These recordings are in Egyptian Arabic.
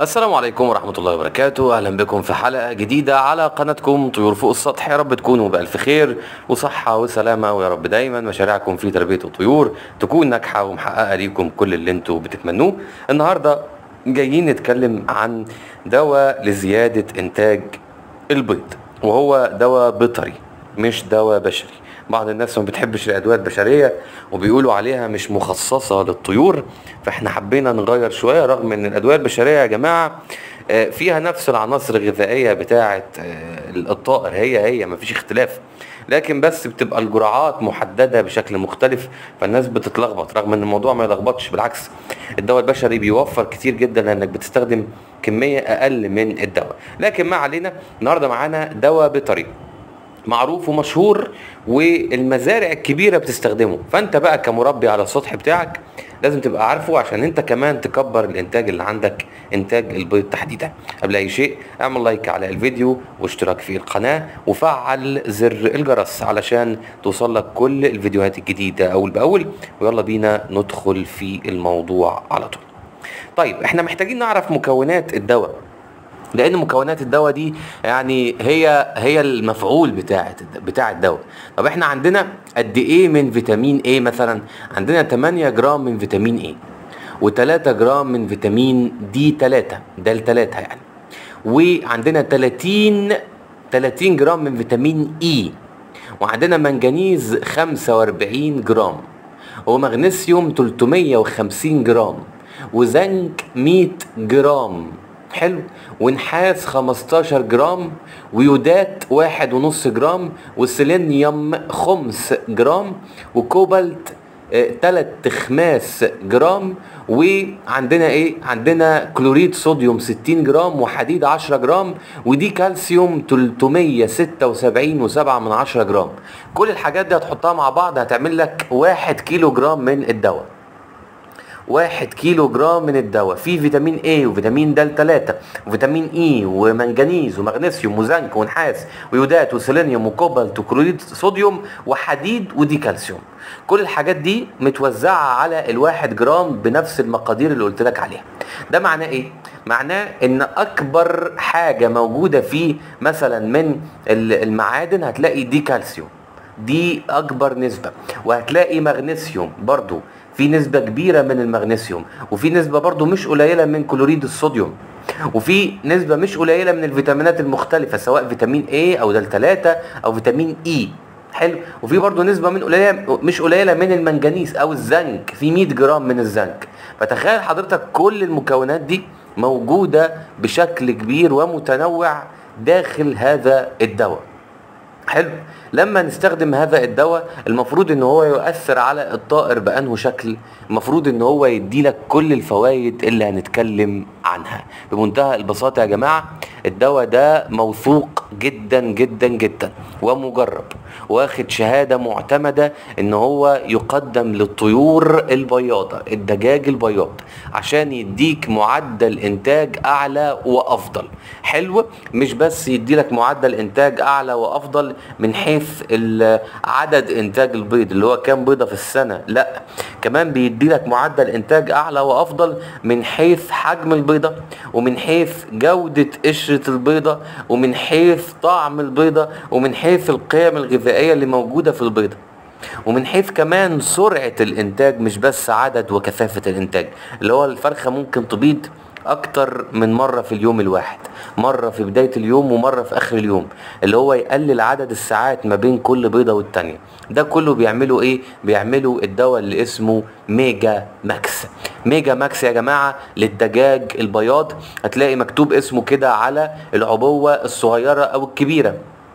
السلام عليكم ورحمة الله وبركاته أهلا بكم في حلقة جديدة على قناتكم طيور فوق السطح يا رب تكونوا بألف خير وصحة وسلامة ويا رب دايما مشاريعكم في تربية الطيور تكون ناجحة ومحققة ليكم كل اللي انتوا بتتمنوه النهاردة جايين نتكلم عن دواء لزيادة إنتاج البيض وهو دواء بيطري مش دواء بشري بعض الناس ما بتحبش الادويه البشريه وبيقولوا عليها مش مخصصه للطيور فاحنا حبينا نغير شويه رغم ان الادويه البشريه يا جماعه آه، فيها نفس العناصر الغذائيه بتاعه آه، الطائر هي هي مفيش اختلاف لكن بس بتبقى الجرعات محدده بشكل مختلف فالناس بتتلخبط رغم ان الموضوع ما يلخبطش بالعكس الدواء البشري بيوفر كتير جدا لانك بتستخدم كميه اقل من الدواء لكن ما علينا النهارده معانا دواء بطريقه معروف ومشهور والمزارع الكبيره بتستخدمه فانت بقى كمربي على السطح بتاعك لازم تبقى عارفه عشان انت كمان تكبر الانتاج اللي عندك انتاج البيض تحديدا قبل اي شيء اعمل لايك على الفيديو واشتراك في القناه وفعل زر الجرس علشان توصلك كل الفيديوهات الجديده اول باول ويلا بينا ندخل في الموضوع على طول طيب احنا محتاجين نعرف مكونات الدواء لان مكونات الدواء دي يعني هي هي المفعول بتاع بتاع الدواء طب احنا عندنا قد ايه من فيتامين A مثلا عندنا 8 جرام من فيتامين A و3 جرام من فيتامين دي 3 ده الثلاثه يعني وعندنا 30 30 جرام من فيتامين E وعندنا منجنيز 45 جرام ومغنيسيوم 350 جرام وزنك 100 جرام حلو ونحاس 15 جرام ويودات واحد ونص جرام والسيلينيوم خمس جرام وكوبالت آه، تلات تخماس جرام وعندنا ايه عندنا كلوريد صوديوم 60 جرام وحديد 10 جرام ودي كالسيوم 376 و7 من 10 جرام كل الحاجات دي هتحطها مع بعض هتعمل لك واحد كيلو جرام من الدواء واحد كيلو جرام من الدواء فيه فيتامين A وفيتامين د 3 وفيتامين E ومنجنيز ومغنيسيوم وزنك ونحاس ويودات وسيلينيوم وكوبالت وكلوريد صوديوم وحديد ودي كالسيوم كل الحاجات دي متوزعة على الواحد جرام بنفس المقادير اللي قلت لك عليها ده معناه ايه؟ معناه ان اكبر حاجة موجودة فيه مثلا من المعادن هتلاقي دي كالسيوم دي اكبر نسبة وهتلاقي مغنيسيوم برضو في نسبة كبيرة من المغنيسيوم وفي نسبة برضو مش قليلة من كلوريد الصوديوم وفي نسبة مش قليلة من الفيتامينات المختلفة سواء فيتامين A أو د 3 أو فيتامين E حلو وفي برضو نسبة من قليلة مش قليلة من المنجنيز أو الزنك في 100 جرام من الزنك فتخيل حضرتك كل المكونات دي موجودة بشكل كبير ومتنوع داخل هذا الدواء حلو لما نستخدم هذا الدواء المفروض ان هو يؤثر على الطائر بانه شكل المفروض ان هو يدي لك كل الفوائد اللي هنتكلم عنها بمنتهى البساطه يا جماعه الدواء ده موثوق جدا جدا جدا ومجرب واخد شهاده معتمده ان هو يقدم للطيور البياضه الدجاج البياض عشان يديك معدل انتاج اعلى وافضل حلو مش بس يدي لك معدل انتاج اعلى وافضل من حيث عدد انتاج البيض اللي هو كام بيضه في السنه لا كمان بيدي لك معدل انتاج اعلى وافضل من حيث حجم البيضه ومن حيث جوده قشره البيضه ومن حيث طعم البيضه ومن حيث القيم الغذائيه اللي موجوده في البيضه ومن حيث كمان سرعة الإنتاج مش بس عدد وكثافة الإنتاج اللي هو الفرخة ممكن تبيض اكتر من مرة في اليوم الواحد مرة في بداية اليوم ومرة في اخر اليوم اللي هو يقلل عدد الساعات ما بين كل بيضة والتانية ده كله بيعملوا ايه بيعملوا الدواء اللي اسمه ميجا ماكس ميجا ماكس يا جماعة للدجاج البياض هتلاقي مكتوب اسمه كده على العبوة الصغيرة او الكبيرة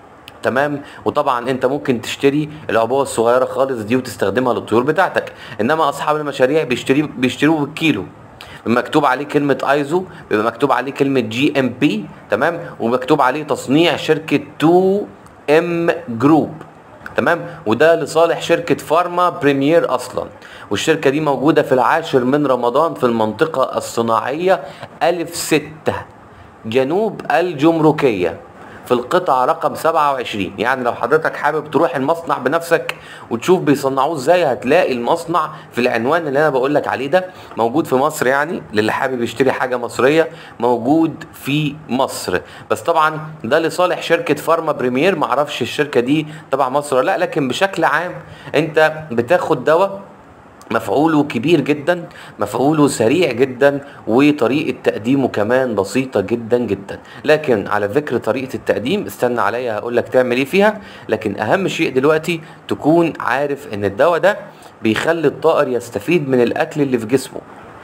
تمام وطبعا انت ممكن تشتري العبوه الصغيره خالص دي وتستخدمها للطيور بتاعتك انما اصحاب المشاريع بيشتري بيشتروه بالكيلو مكتوب عليه كلمه ايزو بيبقى مكتوب عليه كلمه جي ام بي تمام ومكتوب عليه تصنيع شركه 2 ام جروب تمام وده لصالح شركة فارما بريمير أصلا والشركة دي موجودة في العاشر من رمضان في المنطقة الصناعية ألف ستة جنوب الجمركية في القطعة رقم 27 يعني لو حضرتك حابب تروح المصنع بنفسك وتشوف بيصنعوه ازاي هتلاقي المصنع في العنوان اللي انا بقول لك عليه ده موجود في مصر يعني للي حابب يشتري حاجة مصرية موجود في مصر بس طبعا ده لصالح شركة فارما بريمير معرفش الشركة دي تبع مصر ولا لا لكن بشكل عام انت بتاخد دواء مفعوله كبير جدا مفعوله سريع جدا وطريقة تقديمه كمان بسيطة جدا جدا لكن على ذكر طريقة التقديم استنى عليا هقول لك تعمل ايه فيها لكن اهم شيء دلوقتي تكون عارف ان الدواء ده بيخلي الطائر يستفيد من الاكل اللي في جسمه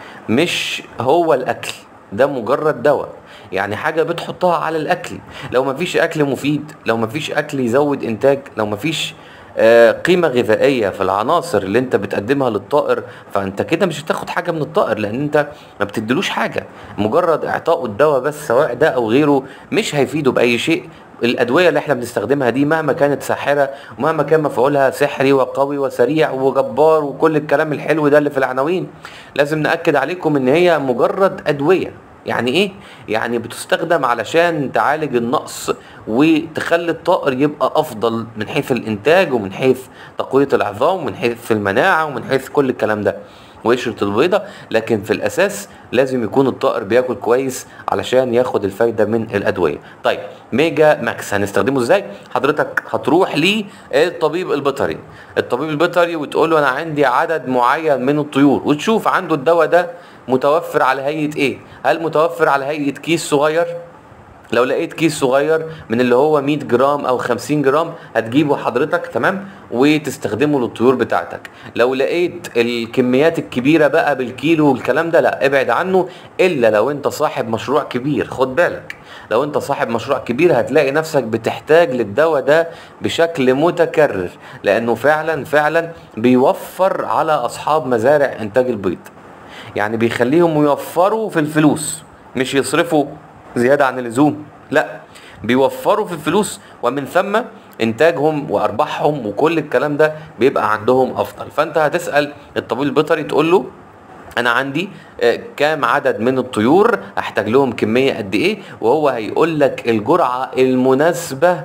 مش هو الاكل ده مجرد دواء يعني حاجة بتحطها على الأكل لو مفيش أكل مفيد لو مفيش أكل يزود إنتاج لو مفيش آه، قيمة غذائية في العناصر اللي انت بتقدمها للطائر فانت كده مش هتاخد حاجة من الطائر لان انت ما بتديلوش حاجة مجرد اعطائه الدواء بس سواء ده او غيره مش هيفيده بأي شيء الادويه اللي احنا بنستخدمها دي مهما كانت ساحره ومهما كان مفعولها سحري وقوي وسريع وجبار وكل الكلام الحلو ده اللي في العناوين لازم ناكد عليكم ان هي مجرد ادويه يعني ايه يعني بتستخدم علشان تعالج النقص وتخلي الطائر يبقى افضل من حيث الانتاج ومن حيث تقويه العظام ومن حيث المناعه ومن حيث كل الكلام ده وقشرة البيضة لكن في الأساس لازم يكون الطائر بياكل كويس علشان ياخد الفايدة من الأدوية طيب ميجا ماكس هنستخدمه ازاي حضرتك هتروح للطبيب البيطري الطبيب البيطري وتقول له أنا عندي عدد معين من الطيور وتشوف عنده الدواء ده متوفر على هيئة ايه هل متوفر على هيئة كيس صغير لو لقيت كيس صغير من اللي هو 100 جرام او 50 جرام هتجيبه حضرتك تمام وتستخدمه للطيور بتاعتك لو لقيت الكميات الكبيره بقى بالكيلو والكلام ده لا ابعد عنه الا لو انت صاحب مشروع كبير خد بالك لو انت صاحب مشروع كبير هتلاقي نفسك بتحتاج للدواء ده بشكل متكرر لانه فعلا فعلا بيوفر على اصحاب مزارع انتاج البيض يعني بيخليهم يوفروا في الفلوس مش يصرفوا زيادة عن اللزوم لا بيوفروا في الفلوس ومن ثم انتاجهم وارباحهم وكل الكلام ده بيبقى عندهم افضل فانت هتسال الطبيب البيطري تقول له انا عندي آه، كام عدد من الطيور احتاج لهم كميه قد ايه وهو هيقول لك الجرعه المناسبه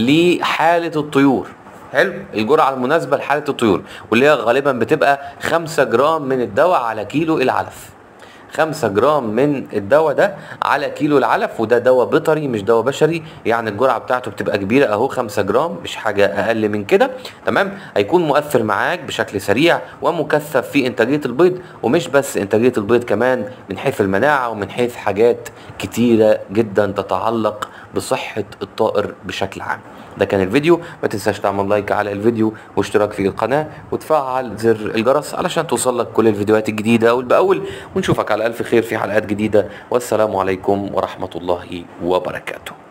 لحاله الطيور حلو الجرعه المناسبه لحاله الطيور واللي هي غالبا بتبقى 5 جرام من الدواء على كيلو العلف 5 جرام من الدواء ده على كيلو العلف وده دواء بيطري مش دواء بشري يعني الجرعه بتاعته بتبقى كبيره اهو 5 جرام مش حاجه اقل من كده تمام هيكون مؤثر معاك بشكل سريع ومكثف في انتاجيه البيض ومش بس انتاجيه البيض كمان من حيث المناعه ومن حيث حاجات كتيره جدا تتعلق بصحه الطائر بشكل عام ده كان الفيديو ما تنساش تعمل لايك على الفيديو واشتراك في القناة وتفعل زر الجرس علشان توصل لك كل الفيديوهات الجديدة أول بأول ونشوفك على ألف خير في حلقات جديدة والسلام عليكم ورحمة الله وبركاته